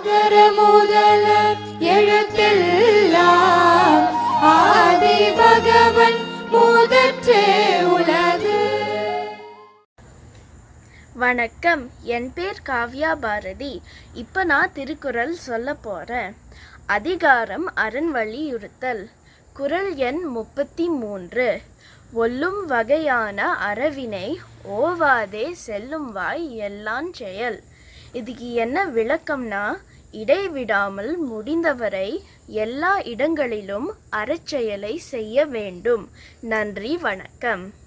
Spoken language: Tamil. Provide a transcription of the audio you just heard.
அகர முதல எழுத்தெல்லாம் ஆதி பகவன் முதற்றே உலகு வணக்கம் என் பேர் காவ்யா பாரதி இப்போ நான் திருக்குறள் சொல்ல போகிறேன் அதிகாரம் அரண் வலியுறுத்தல் குறள் எண் முப்பத்தி மூன்று ஒல்லும் வகையான அறவினை ஓவாதே செல்லும் வாய் எல்லான் செயல் இதுக்கு என்ன விளக்கம்னா இடைவிடாமல் முடிந்தவரை எல்லா இடங்களிலும் அறச்செயலை செய்ய வேண்டும் நன்றி வணக்கம்